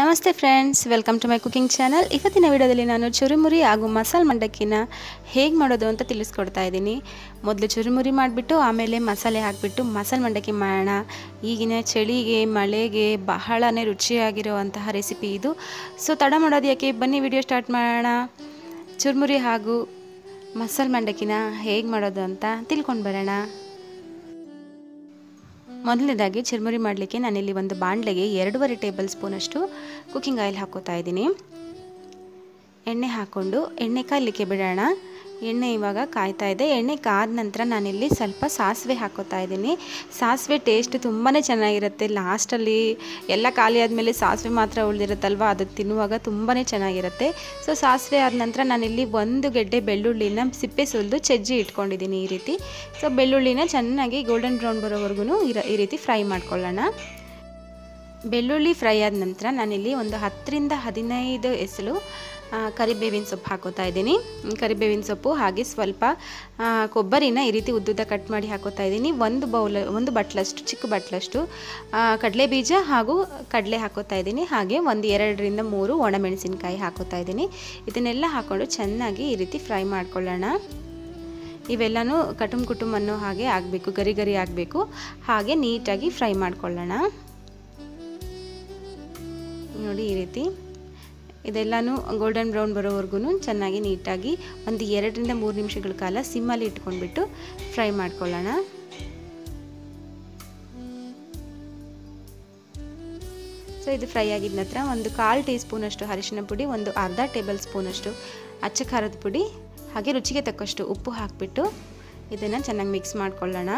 ನಮಸ್ತೆ friends welcome to my cooking channel ಇವತ್ತಿನ ವಿಡಿಯೋದಲ್ಲಿ ನಾನು ಚುರುಮುರಿ ಹಾಗೂ ಮಸಾಲೆ ಮಂಡಕ್ಕಿನ ಹೇಗೆ ಮಾಡೋದು ಅಂತ ತಿಳಿಸ್ಕೊಡ್ತಾ ಇದ್ದೀನಿ ಮೊದಲು ಚುರುಮುರಿ ಮಾಡಿಬಿಟ್ಟು ಆಮೇಲೆ ಮಸಾಲೆ ಹಾಕಿಬಿಟ್ಟು ಮಸಾಲೆ ಮಂಡಕ್ಕಿ ಮಾಡೋಣ ಈಗಿನ ಚಳಿಗೆ ಮಳೆಗೆ ಬಹಳನೇ ರುಚಿಯಾಗಿರುವಂತಹ ರೆಸಿಪಿ ಇದು ಸೊ ತಡ ಮಾಡೋದು ಯಾಕೆ ಬನ್ನಿ ವಿಡಿಯೋ ಸ್ಟಾರ್ಟ್ ಮಾಡೋಣ ಚುರುಮುರಿ ಹಾಗೂ ಮಸಾಲೆ ಮಂಡಕ್ಕಿನ ಹೇಗೆ ಮಾಡೋದು ಅಂತ ತಿಳ್ಕೊಂಡು ಬರೋಣ ಮೊದಲನೇದಾಗಿ ಚುರುಮುರಿ ಮಾಡಲಿಕ್ಕೆ ನಾನಿಲ್ಲಿ ಒಂದು ಬಾಣಲೆಗೆ ಎರಡೂವರೆ ಟೇಬಲ್ ಸ್ಪೂನಷ್ಟು ಕುಕ್ಕಿಂಗ್ ಆಯಿಲ್ ಹಾಕೋತಾ ಇದ್ದೀನಿ ಎಣ್ಣೆ ಹಾಕ್ಕೊಂಡು ಎಣ್ಣೆ ಕಾಯಲಿಕ್ಕೆ ಬಿಡೋಣ ಎಣ್ಣೆ ಇವಾಗ ಕಾಯ್ತಾ ಇದೆ ಎಣ್ಣೆ ಕಾದ ನಂತರ ನಾನಿಲ್ಲಿ ಸ್ವಲ್ಪ ಸಾಸಿವೆ ಹಾಕೋತಾ ಇದ್ದೀನಿ ಸಾಸಿವೆ ಟೇಸ್ಟ್ ತುಂಬಾ ಚೆನ್ನಾಗಿರುತ್ತೆ ಲಾಸ್ಟಲ್ಲಿ ಎಲ್ಲ ಖಾಲಿ ಆದಮೇಲೆ ಸಾಸಿವೆ ಮಾತ್ರ ಉಳಿದಿರುತ್ತಲ್ವ ಅದು ತಿನ್ನುವಾಗ ತುಂಬಾ ಚೆನ್ನಾಗಿರುತ್ತೆ ಸೊ ಸಾಸಿವೆ ಆದ ನಂತರ ನಾನಿಲ್ಲಿ ಒಂದು ಗೆಡ್ಡೆ ಬೆಳ್ಳುಳ್ಳಿನ ಸಿಪ್ಪೆ ಸುಲಿದು ಚೆಜ್ಜಿ ಇಟ್ಕೊಂಡಿದ್ದೀನಿ ಈ ರೀತಿ ಸೊ ಬೆಳ್ಳುಳ್ಳಿನ ಚೆನ್ನಾಗಿ ಗೋಲ್ಡನ್ ಬ್ರೌನ್ ಬರೋವರೆಗೂ ಈ ರೀತಿ ಫ್ರೈ ಮಾಡ್ಕೊಳ್ಳೋಣ ಬೆಳ್ಳುಳ್ಳಿ ಫ್ರೈ ಆದ ನಂತರ ನಾನಿಲ್ಲಿ ಒಂದು ಹತ್ತರಿಂದ ಹದಿನೈದು ಎಸಳು ಕರಿಬೇವಿನ ಸೊಪ್ಪು ಹಾಕೋತಾ ಇದ್ದೀನಿ ಕರಿಬೇವಿನ ಸೊಪ್ಪು ಹಾಗೆ ಸ್ವಲ್ಪ ಕೊಬ್ಬರಿನ ಈ ರೀತಿ ಉದ್ದುದ್ದ ಕಟ್ ಮಾಡಿ ಹಾಕೋತಾ ಇದ್ದೀನಿ ಒಂದು ಬೌಲ್ ಒಂದು ಬಟ್ಲಷ್ಟು ಚಿಕ್ಕ ಬಟ್ಲಷ್ಟು ಕಡಲೆ ಬೀಜ ಹಾಗೂ ಕಡಲೆ ಹಾಕೋತಾ ಇದ್ದೀನಿ ಹಾಗೆ ಒಂದು ಎರಡರಿಂದ ಮೂರು ಒಣಮೆಣಸಿನ್ಕಾಯಿ ಹಾಕೋತಾ ಇದ್ದೀನಿ ಇದನ್ನೆಲ್ಲ ಹಾಕ್ಕೊಂಡು ಚೆನ್ನಾಗಿ ಈ ರೀತಿ ಫ್ರೈ ಮಾಡ್ಕೊಳ್ಳೋಣ ಇವೆಲ್ಲನೂ ಕಟುಮ್ ಕುಟುಂಬ ಅನ್ನೋ ಹಾಗೆ ಆಗಬೇಕು ಗರಿ ಗರಿ ಆಗಬೇಕು ಹಾಗೆ ನೀಟಾಗಿ ಫ್ರೈ ಮಾಡ್ಕೊಳ್ಳೋಣ ನೋಡಿ ಈ ರೀತಿ ಇದೆಲ್ಲನೂ ಗೋಲ್ಡನ್ ಬ್ರೌನ್ ಬರೋವರೆಗೂ ಚೆನ್ನಾಗಿ ನೀಟಾಗಿ ಒಂದು ಎರಡರಿಂದ ಮೂರು ನಿಮಿಷಗಳ ಕಾಲ ಸಿಮ್ಮಲ್ಲಿ ಇಟ್ಕೊಂಡ್ಬಿಟ್ಟು ಫ್ರೈ ಮಾಡ್ಕೊಳ್ಳೋಣ ಸೊ ಇದು ಫ್ರೈ ಆಗಿದ ನಂತರ ಒಂದು ಕಾಲು ಟೀ ಸ್ಪೂನಷ್ಟು ಅರಿಶಿನ ಪುಡಿ ಒಂದು ಅರ್ಧ ಟೇಬಲ್ ಸ್ಪೂನಷ್ಟು ಅಚ್ಚ ಖಾರದ ಪುಡಿ ಹಾಗೆ ರುಚಿಗೆ ತಕ್ಕಷ್ಟು ಉಪ್ಪು ಹಾಕಿಬಿಟ್ಟು ಇದನ್ನು ಚೆನ್ನಾಗಿ ಮಿಕ್ಸ್ ಮಾಡ್ಕೊಳ್ಳೋಣ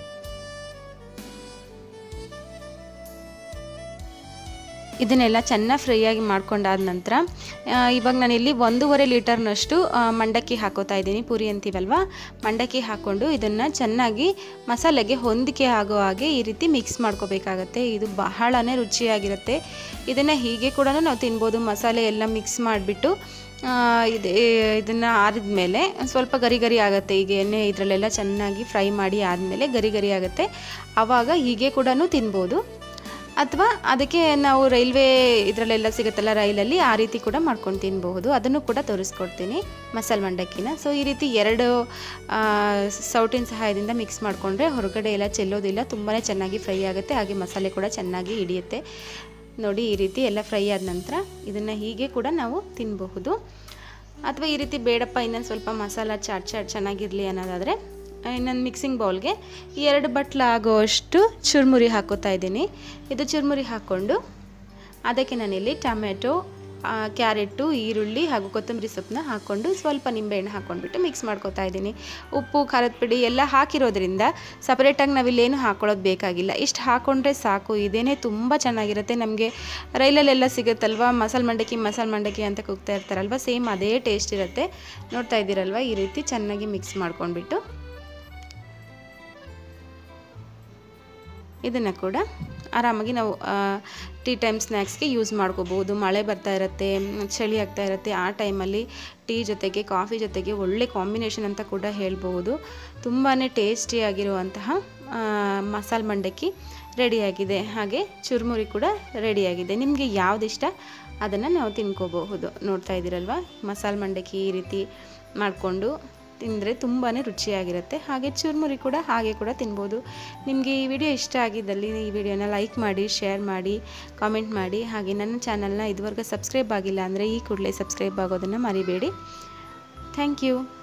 ಇದನ್ನೆಲ್ಲ ಚೆನ್ನಾಗಿ ಫ್ರೈಯಾಗಿ ಮಾಡ್ಕೊಂಡಾದ ನಂತರ ಇವಾಗ ನಾನಿಲ್ಲಿ ಒಂದೂವರೆ ಲೀಟರ್ನಷ್ಟು ಮಂಡಕ್ಕಿ ಹಾಕೋತಾ ಇದ್ದೀನಿ ಪುರಿ ಅಂತೀವಲ್ವ ಮಂಡಕ್ಕಿ ಹಾಕ್ಕೊಂಡು ಇದನ್ನು ಚೆನ್ನಾಗಿ ಮಸಾಲೆಗೆ ಹೊಂದಿಕೆ ಆಗೋ ಹಾಗೆ ಈ ರೀತಿ ಮಿಕ್ಸ್ ಮಾಡ್ಕೋಬೇಕಾಗತ್ತೆ ಇದು ಬಹಳನೇ ರುಚಿಯಾಗಿರುತ್ತೆ ಇದನ್ನು ಹೀಗೆ ಕೂಡ ನಾವು ತಿನ್ಬೋದು ಮಸಾಲೆ ಎಲ್ಲ ಮಿಕ್ಸ್ ಮಾಡಿಬಿಟ್ಟು ಇದು ಇದನ್ನು ಆರಿದ ಮೇಲೆ ಸ್ವಲ್ಪ ಗರಿ ಗರಿ ಆಗುತ್ತೆ ಈಗ ಎಣ್ಣೆ ಇದರಲ್ಲೆಲ್ಲ ಚೆನ್ನಾಗಿ ಫ್ರೈ ಮಾಡಿ ಆದಮೇಲೆ ಗರಿ ಗರಿ ಆಗುತ್ತೆ ಆವಾಗ ಹೀಗೆ ಕೂಡ ತಿನ್ಬೋದು ಅಥವಾ ಅದಕ್ಕೆ ನಾವು ರೈಲ್ವೆ ಇದರಲ್ಲೆಲ್ಲ ಸಿಗುತ್ತಲ್ಲ ರೈಲಲ್ಲಿ ಆ ರೀತಿ ಕೂಡ ಮಾಡ್ಕೊಂಡು ತಿನ್ನಬಹುದು ಅದನ್ನು ಕೂಡ ತೋರಿಸ್ಕೊಡ್ತೀನಿ ಮಸಾಲೆ ಮಂಡಕ್ಕಿನ ಸೊ ಈ ರೀತಿ ಎರಡು ಸೌಟಿನ ಸಹಾಯದಿಂದ ಮಿಕ್ಸ್ ಮಾಡಿಕೊಂಡ್ರೆ ಹೊರಗಡೆ ಎಲ್ಲ ಚೆಲ್ಲೋದಿಲ್ಲ ತುಂಬಾ ಚೆನ್ನಾಗಿ ಫ್ರೈ ಆಗುತ್ತೆ ಹಾಗೆ ಮಸಾಲೆ ಕೂಡ ಚೆನ್ನಾಗಿ ಹಿಡಿಯುತ್ತೆ ನೋಡಿ ಈ ರೀತಿ ಎಲ್ಲ ಫ್ರೈ ಆದ ನಂತರ ಇದನ್ನು ಹೀಗೆ ಕೂಡ ನಾವು ತಿನ್ನಬಹುದು ಅಥವಾ ಈ ರೀತಿ ಬೇಡಪ್ಪ ಇನ್ನೊಂದು ಸ್ವಲ್ಪ ಮಸಾಲ ಚಾಟ್ ಚಾಟ್ ಚೆನ್ನಾಗಿರಲಿ ಅನ್ನೋದಾದರೆ ಇನ್ನೊಂದು ಮಿಕ್ಸಿಂಗ್ ಬೌಲ್ಗೆ ಎರಡು ಬಟ್ಲು ಆಗೋಷ್ಟು ಚುರುಮುರಿ ಹಾಕೋತಾ ಇದ್ದೀನಿ ಇದು ಚುರುಮುರಿ ಹಾಕ್ಕೊಂಡು ಅದಕ್ಕೆ ನಾನಿಲ್ಲಿ ಟೊಮೆಟೊ ಕ್ಯಾರೆಟು ಈರುಳ್ಳಿ ಹಾಗೂ ಕೊತ್ತಂಬರಿ ಸೊಪ್ಪನ್ನ ಹಾಕ್ಕೊಂಡು ಸ್ವಲ್ಪ ನಿಂಬೆಹಣ್ಣು ಹಾಕ್ಕೊಂಡ್ಬಿಟ್ಟು ಮಿಕ್ಸ್ ಮಾಡ್ಕೊತಾ ಇದ್ದೀನಿ ಉಪ್ಪು ಖಾರದ ಪುಡಿ ಎಲ್ಲ ಹಾಕಿರೋದ್ರಿಂದ ಸಪ್ರೇಟಾಗಿ ನಾವಿಲ್ಲೇನು ಹಾಕ್ಕೊಳ್ಳೋದು ಬೇಕಾಗಿಲ್ಲ ಇಷ್ಟು ಹಾಕ್ಕೊಂಡ್ರೆ ಸಾಕು ಇದೇನೇ ತುಂಬ ಚೆನ್ನಾಗಿರುತ್ತೆ ನಮಗೆ ರೈಲಲ್ಲೆಲ್ಲ ಸಿಗುತ್ತಲ್ವ ಮಸಾಲೆ ಮಂಡಕ್ಕಿ ಮಸಾಲೆ ಮಂಡಕ್ಕಿ ಅಂತ ಕೂಗ್ತಾ ಇರ್ತಾರಲ್ವ ಸೇಮ್ ಅದೇ ಟೇಸ್ಟ್ ಇರುತ್ತೆ ನೋಡ್ತಾ ಇದ್ದೀರಲ್ವ ಈ ರೀತಿ ಚೆನ್ನಾಗಿ ಮಿಕ್ಸ್ ಮಾಡ್ಕೊಂಡ್ಬಿಟ್ಟು ಇದನ್ನು ಕೂಡ ಆರಾಮಾಗಿ ನಾವು ಟೀ ಟೈಮ್ ಸ್ನ್ಯಾಕ್ಸ್ಗೆ ಯೂಸ್ ಮಾಡ್ಕೋಬೋದು ಮಳೆ ಬರ್ತಾ ಇರುತ್ತೆ ಚಳಿ ಆಗ್ತಾ ಇರುತ್ತೆ ಆ ಟೈಮಲ್ಲಿ ಟೀ ಜೊತೆಗೆ ಕಾಫಿ ಜೊತೆಗೆ ಒಳ್ಳೆ ಕಾಂಬಿನೇಷನ್ ಅಂತ ಕೂಡ ಹೇಳ್ಬೋದು ತುಂಬಾ ಟೇಸ್ಟಿಯಾಗಿರುವಂತಹ ಮಸಾಲೆ ಮಂಡಕ್ಕಿ ರೆಡಿಯಾಗಿದೆ ಹಾಗೆ ಚುರುಮುರಿ ಕೂಡ ರೆಡಿಯಾಗಿದೆ ನಿಮಗೆ ಯಾವುದಿಷ್ಟ ಅದನ್ನು ನಾವು ತಿನ್ಕೋಬಹುದು ನೋಡ್ತಾ ಇದ್ದೀರಲ್ವ ಮಸಾಲೆ ಮಂಡಕ್ಕಿ ಈ ರೀತಿ ಮಾಡಿಕೊಂಡು ತಿಂದರೆ ತುಂಬಾ ರುಚಿಯಾಗಿರುತ್ತೆ ಹಾಗೆ ಚುರುಮುರಿ ಕೂಡ ಹಾಗೆ ಕೂಡ ತಿನ್ಬೋದು ನಿಮಗೆ ಈ ವಿಡಿಯೋ ಇಷ್ಟ ಆಗಿದ್ದಲ್ಲಿ ಈ ವಿಡಿಯೋನ ಲೈಕ್ ಮಾಡಿ ಶೇರ್ ಮಾಡಿ ಕಾಮೆಂಟ್ ಮಾಡಿ ಹಾಗೆ ನನ್ನ ಚಾನಲ್ನ ಇದುವರೆಗೂ ಸಬ್ಸ್ಕ್ರೈಬ್ ಆಗಿಲ್ಲ ಅಂದರೆ ಈ ಕೂಡಲೇ ಸಬ್ಸ್ಕ್ರೈಬ್ ಆಗೋದನ್ನು ಮರಿಬೇಡಿ ಥ್ಯಾಂಕ್ ಯು